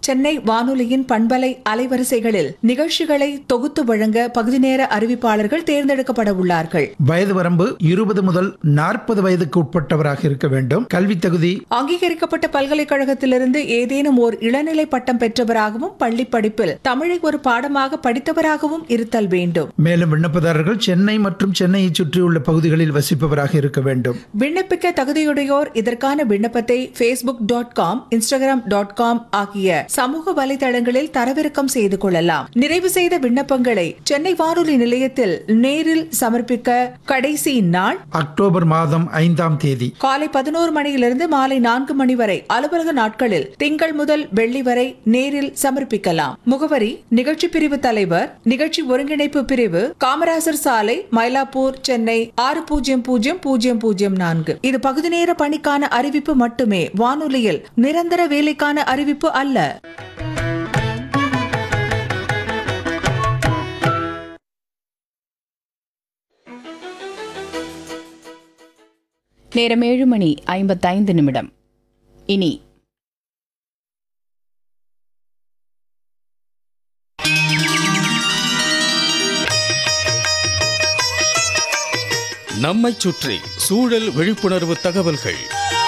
சென்னை வானொலியின் பண்பலை அலைவரிசைகளில் நிகழ்ச்சிகளை தொகுத்து வழங்க பகுதி நேர அறிவிப்பாளர்கள் தேர்ந்தெடுக்கப்பட உள்ளார்கள் வயது வரம்பு இருபது முதல் நாற்பது வயதுக்கு உட்பட்டவராக இருக்க வேண்டும் கல்வி தகுதி அங்கீகரிக்கப்பட்ட பல்கலைக்கழகத்திலிருந்து ஏதேனும் ஓர் இளநிலை பட்டம் பெற்றவராகவும் பள்ளி படிப்பில் தமிழை ஒரு பாடமாக படித்தவராகவும் இருத்தல் வேண்டும் மேலும் விண்ணப்பதாரர்கள் சென்னை மற்றும் சென்னையை சுற்றியுள்ள பகுதிகளில் வசிப்பவராக இருக்க வேண்டும் விண்ணப்பிக்க தகுதியுடையோர் இதற்கான விண்ணப்பத்தை Facebook dot com Instagram dot com ஆகிய சமூக வலைதளங்களில் தரவிறக்கம் செய்து கொள்ளலாம் நிறைவு செய்த விண்ணப்பங்களை சென்னை வானொலி நிலையத்தில் நேரில் சமர்ப்பிக்க கடைசி நாள் அக்டோபர் மாதம் ஐந்தாம் தேதி காலை பதினோரு மணியிலிருந்து மாலை நான்கு மணி வரை அலுவலக நாட்களில் திங்கள் முதல் வெள்ளி வரை நேரில் சமர்ப்பிக்கலாம் முகவரி நிகழ்ச்சி பிரிவு தலைவர் நிகழ்ச்சி ஒருங்கிணைப்பு பிரிவு காமராசர் சாலை மயிலாப்பூர் சென்னை ஆறு பூஜ்ஜியம் பூஜ்ஜியம் பூஜ்ஜியம் பூஜ்ஜியம் நான்கு இது பகுதி நேர பணிக்கான அறிவிப்பு மட்டுமே வானொலியில் நிரந்தர வேலைக்கான அறிவிப்பு அல்ல நேரம் ஏழு மணி ஐம்பத்தைந்து நிமிடம் இனி நம்மைச் சுற்றி சூழல் விழிப்புணர்வு தகவல்கள்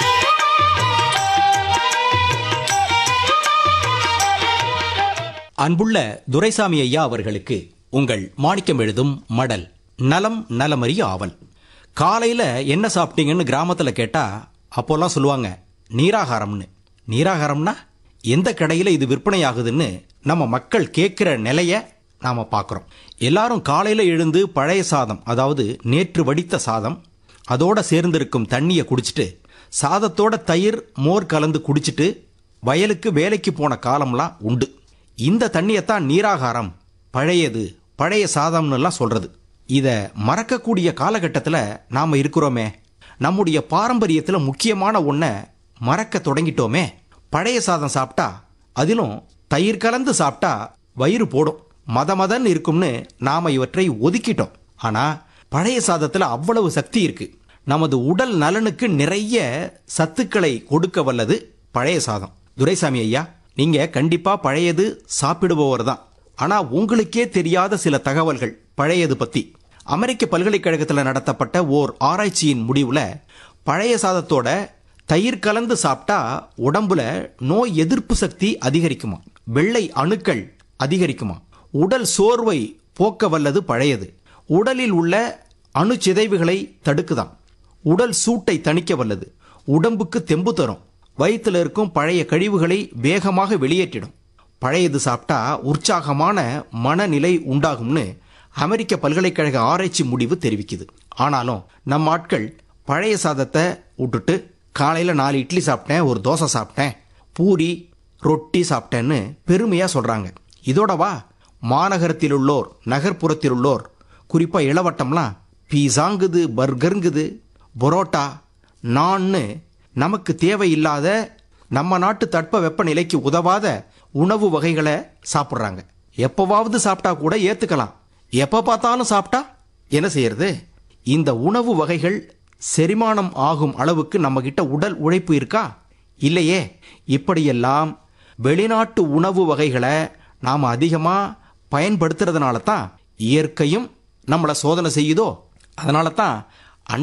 அன்புள்ள துரைசாமி ஐயா அவர்களுக்கு உங்கள் மாணிக்கம் எழுதும் மடல் நலம் நலமறிய ஆவல் காலையில் என்ன சாப்பிட்டீங்கன்னு கிராமத்தில் கேட்டால் அப்போல்லாம் சொல்லுவாங்க நீராகாரம்னு நீராகாரம்னா எந்த கடையில் இது விற்பனை ஆகுதுன்னு நம்ம மக்கள் கேட்குற நிலைய நாம் பார்க்குறோம் எல்லாரும் காலையில் எழுந்து பழைய சாதம் அதாவது நேற்று வடித்த சாதம் அதோட சேர்ந்திருக்கும் தண்ணியை குடிச்சிட்டு சாதத்தோட தயிர் மோர் கலந்து குடிச்சிட்டு வயலுக்கு வேலைக்கு போன காலம்லாம் உண்டு இந்த தண்ணியைத்தான் நீராகாரம் பழையது பழைய சாதம்னுலாம் சொல்றது இதை மறக்கக்கூடிய காலகட்டத்தில் நாம் இருக்கிறோமே நம்முடைய பாரம்பரியத்தில் முக்கியமான ஒன்றை மறக்க தொடங்கிட்டோமே பழைய சாதம் சாப்பிட்டா அதிலும் தயிர் கலந்து சாப்பிட்டா வயிறு போடும் மத மதன் இருக்கும்னு நாம் இவற்றை ஒதுக்கிட்டோம் ஆனால் பழைய சாதத்தில் அவ்வளவு சக்தி இருக்கு நமது உடல் நலனுக்கு நிறைய சத்துக்களை கொடுக்க வல்லது பழைய சாதம் துரைசாமி ஐயா நீங்க கண்டிப்பா பழையது சாப்பிடுபவர் தான் ஆனா உங்களுக்கே தெரியாத சில தகவல்கள் பழையது பத்தி அமெரிக்க பல்கலைக்கழகத்தில் நடத்தப்பட்ட ஓர் ஆராய்ச்சியின் முடிவுல பழைய சாதத்தோட தயிர் கலந்து சாப்பிட்டா உடம்புல நோய் எதிர்ப்பு சக்தி அதிகரிக்குமா வெள்ளை அணுக்கள் அதிகரிக்குமா உடல் சோர்வை போக்க வல்லது பழையது உடலில் உள்ள அணுச்சிதைவுகளை தடுக்குதாம் உடல் சூட்டை தணிக்க வல்லது உடம்புக்கு தெம்பு தரும் வயிற்றுல இருக்கும் பழைய கழிவுகளை வேகமாக வெளியேற்றிடும் பழையது சாப்பிட்டா உற்சாகமான மனநிலை உண்டாகும்னு அமெரிக்க பல்கலைக்கழக ஆராய்ச்சி முடிவு தெரிவிக்குது ஆனாலும் நம்ம ஆட்கள் பழைய சாதத்தை விட்டுட்டு காலையில் நாலு இட்லி சாப்பிட்டேன் ஒரு தோசை சாப்பிட்டேன் பூரி ரொட்டி சாப்பிட்டேன்னு பெருமையாக சொல்கிறாங்க இதோடவா மாநகரத்தில் உள்ளோர் நகர்ப்புறத்தில் உள்ளோர் குறிப்பாக இளவட்டம்லாம் பீஸாங்குது பர்கருங்குது பரோட்டா நான்னு நமக்கு தேவையில்லாத நம்ம நாட்டு தட்ப வெப்பநிலைக்கு உதவாத உணவு வகைகளை சாப்பிட்றாங்க எப்போவாவது சாப்பிட்டா கூட ஏற்றுக்கலாம் எப்போ பார்த்தாலும் சாப்பிட்டா என்ன செய்யறது இந்த உணவு வகைகள் செரிமானம் ஆகும் அளவுக்கு நம்மகிட்ட உடல் உழைப்பு இருக்கா இல்லையே இப்படியெல்லாம் வெளிநாட்டு உணவு வகைகளை நாம் அதிகமாக பயன்படுத்துறதுனால தான் இயற்கையும் நம்மளை சோதனை செய்யுதோ அதனால தான்